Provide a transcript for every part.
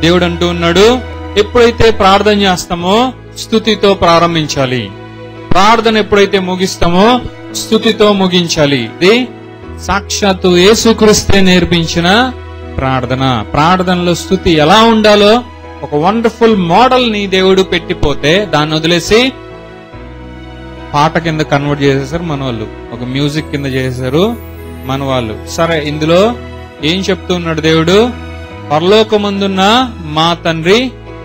దేవుడు అంటూ ఉన్నాడు ఎప్పుడైతే ప్రార్థన చేస్తామో స్థుతితో ప్రారంభించాలి ప్రార్థన ఎప్పుడైతే ముగిస్తామో స్థుతితో ముగించాలి ఇది సాక్షాత్తు యేసుక్రీస్తే నేర్పించిన ప్రార్థన ప్రార్థనలో స్థుతి ఎలా ఉండాలో ఒక వండర్ఫుల్ మోడల్ ని దేవుడు పెట్టిపోతే దాన్ని వదిలేసి పాట కింద కన్వర్ట్ చేసేసారు మన వాళ్ళు ఒక మ్యూజిక్ కింద చేసేసారు మన వాళ్ళు సరే ఇందులో ఏం చెప్తూ ఉన్నాడు దేవుడు పరలోకమందున్న మా తండ్రి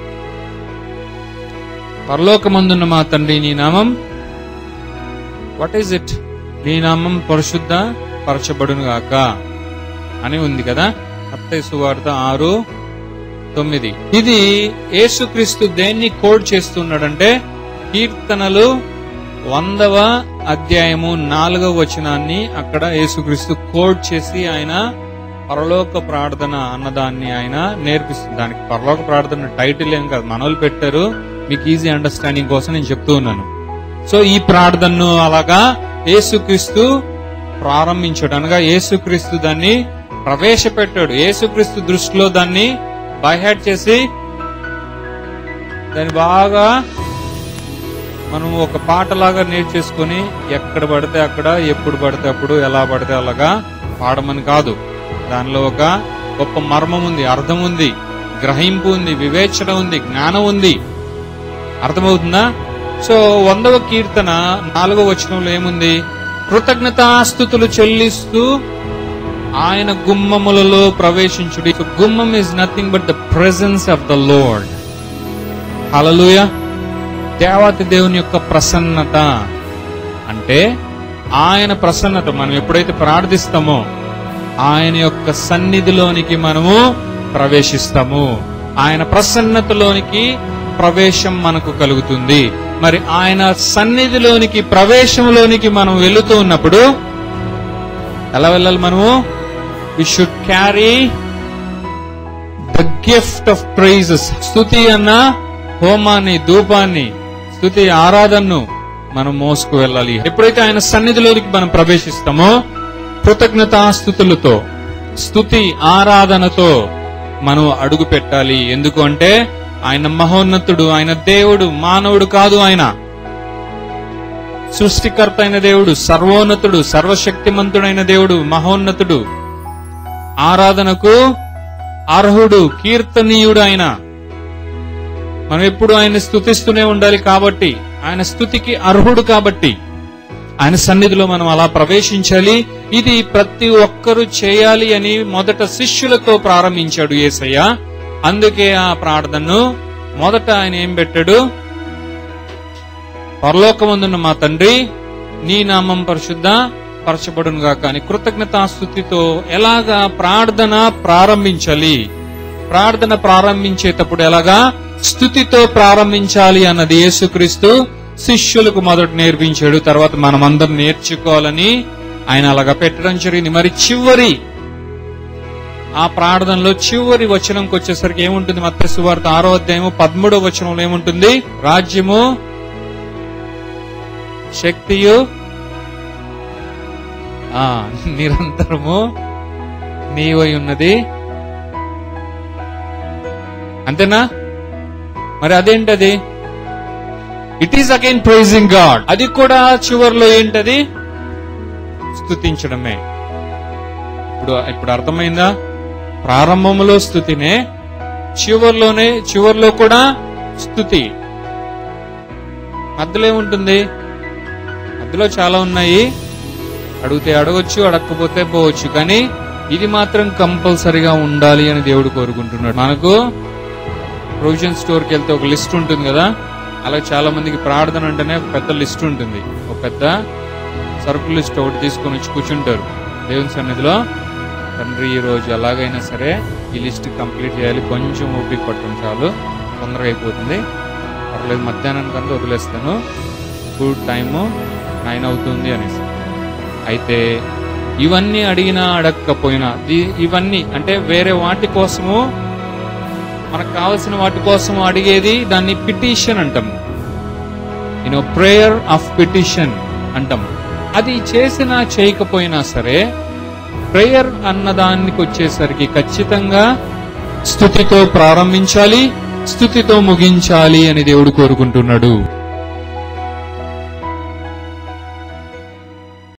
పరలోకమందున్న మా తండ్రి నీ నామం వాట్ ఈజ్ ఇట్ నీ నామం పరిశుద్ధ పరచబడును గాక అని ఉంది కదా అత్తయ్య సువార్త ఆరు తొమ్మిది ఇది యేసుక్రీస్తు దేన్ని కోడ్ చేస్తున్నాడంటే కీర్తనలు వందవ అధ్యాయము నాలుగవ వచనాన్ని అక్కడ యేసుక్రీస్తు కోడ్ చేసి ఆయన పరలోక ప్రార్థన అన్నదాన్ని ఆయన నేర్పిస్తుంది దానికి పరలోక ప్రార్థన టైటిల్ ఏం కాదు మనోళ్ళు పెట్టారు మీకు ఈజీ అండర్స్టాండింగ్ కోసం నేను చెప్తూ ఉన్నాను సో ఈ ప్రార్థనను అలాగా యేసుక్రీస్తు ప్రారంభించాడు అనగా యేసుక్రీస్తు దాన్ని ప్రవేశపెట్టాడు యేసుక్రీస్తు దృష్టిలో దాన్ని బైహాట్ చేసి దాన్ని బాగా మనం ఒక పాటలాగా నేర్చేసుకొని ఎక్కడ పడితే అక్కడ ఎప్పుడు పడితే అప్పుడు ఎలా పడితే అలాగా పాడమని కాదు దానిలో ఒక గొప్ప మర్మం ఉంది అర్థం ఉంది గ్రహింపు ఉంది వివేచన ఉంది జ్ఞానం ఉంది అర్థమవుతుందా సో వందవ కీర్తన నాలుగవ వచనంలో ఏముంది కృతజ్ఞతాస్థుతులు చెల్లిస్తూ ఆయన గుమ్మములలో ప్రవేశించుడి గుమ్మం is nothing but the presence of the lord hallelujah దేవాతి దేవుని యొక్క ప్రసన్నత అంటే ఆయన ప్రసన్నత మనం ఎప్పుడైతే ప్రార్థిస్తామో ఆయన యొక్క సన్నిధిలోనికి మనము ప్రవేశిస్తాము ఆయన ప్రసన్నతలోనికి ప్రవేశం మనకు కలుగుతుంది మరి ఆయన సన్నిధిలోనికి ప్రవేశంలోనికి మనం వెళుతూ ఉన్నప్పుడు ఎలా వెళ్ళాలి మనము we should carry the gift of praises స్థుతి అన్న హోమాన్ని ధూపాన్ని స్థుతి ఆరాధనను మనం మోసుకు వెళ్ళాలి ఎప్పుడైతే ఆయన సన్నిధిలోనికి మనం ప్రవేశిస్తామో కృతజ్ఞతాస్థుతులతో స్థుతి ఆరాధనతో మనం అడుగు పెట్టాలి ఎందుకు అంటే ఆయన మహోన్నతుడు ఆయన దేవుడు మానవుడు కాదు ఆయన సృష్టికర్త అయిన దేవుడు సర్వోన్నతుడు సర్వశక్తిమంతుడైన దేవుడు మహోన్నతుడు ఆరాధనకు అర్హుడు కీర్తనీయుడు ఆయన మనం ఎప్పుడు ఆయన స్థుతిస్తూనే ఉండాలి కాబట్టి ఆయన స్థుతికి అర్హుడు కాబట్టి ఆయన సన్నిధిలో మనం అలా ప్రవేశించాలి ఇది ప్రతి ఒక్కరూ చేయాలి అని మొదట శిష్యులతో ప్రారంభించాడు యేసయ్య అందుకే ఆ ప్రార్థనను మొదట ఆయన ఏం పెట్టాడు పరలోకమందున్న మా తండ్రి నీ నామం పరిశుద్ధ పరచబడును గాక అని కృతజ్ఞతాస్థుతితో ఎలాగా ప్రార్థన ప్రారంభించాలి ప్రార్థన ప్రారంభించేటప్పుడు ఎలాగా స్థుతితో ప్రారంభించాలి అన్నది యేసుక్రీస్తు శిష్యులకు మొదట నేర్పించాడు తర్వాత మనమందరం నేర్చుకోవాలని ఆయన అలాగా పెట్టడం జరిగింది మరి చివరి ఆ ప్రార్థనలో చివరి వచనంకి వచ్చేసరికి ఏముంటుంది మత్స్య సువార్త ఆరో అధ్యాయము పదమూడవ వచనంలో ఏముంటుంది రాజ్యము శక్తియు ఆ నిరంతరము నీవై ఉన్నది అంతేనా మరి అదేంటది it is again praising God అది కూడా చివర్లో ఏంటది స్థుతించడమే ఇప్పుడు ఇప్పుడు అర్థమైందా ప్రారంభంలో స్థుతినే చివర్లోనే చివర్లో కూడా స్థుతి మధ్యలో ఏముంటుంది మధ్యలో చాలా ఉన్నాయి అడిగితే అడగొచ్చు అడగకపోతే పోవచ్చు కానీ ఇది మాత్రం కంపల్సరిగా ఉండాలి అని దేవుడు కోరుకుంటున్నాడు మనకు ప్రొవిజన్ స్టోర్కి వెళ్తే ఒక లిస్ట్ ఉంటుంది కదా అలా చాలా మందికి ప్రార్థన అంటేనే ఒక పెద్ద లిస్ట్ ఉంటుంది ఒక పెద్ద సరుకు లిస్ట్ ఒకటి తీసుకొని వచ్చి కూర్చుంటారు దేవుని సన్నిధిలో తండ్రి ఈ రోజు ఎలాగైనా సరే ఈ లిస్ట్ కంప్లీట్ చేయాలి కొంచెం ఓపిక పట్టడం చాలు తొందరగా అయిపోతుంది పర్లేదు మధ్యాహ్నానికి అంతా వదిలేస్తాను గుడ్ టైము నైన్ అవుతుంది అనేసి అయితే ఇవన్నీ అడిగినా అడగకపోయినా ది- ఇవన్నీ అంటే వేరే వాటి కోసము మనకు కావలసిన వాటి కోసం అడిగేది దాన్ని పిటిషన్ అంటాం యూనో ప్రేయర్ ఆఫ్ పిటిషన్ అంటాం అది చేసినా చేయకపోయినా సరే ప్రేయర్ అన్నదానికి వచ్చేసరికి ఖచ్చితంగా స్థుతితో ప్రారంభించాలి స్థుతితో ముగించాలి అని దేవుడు కోరుకుంటున్నాడు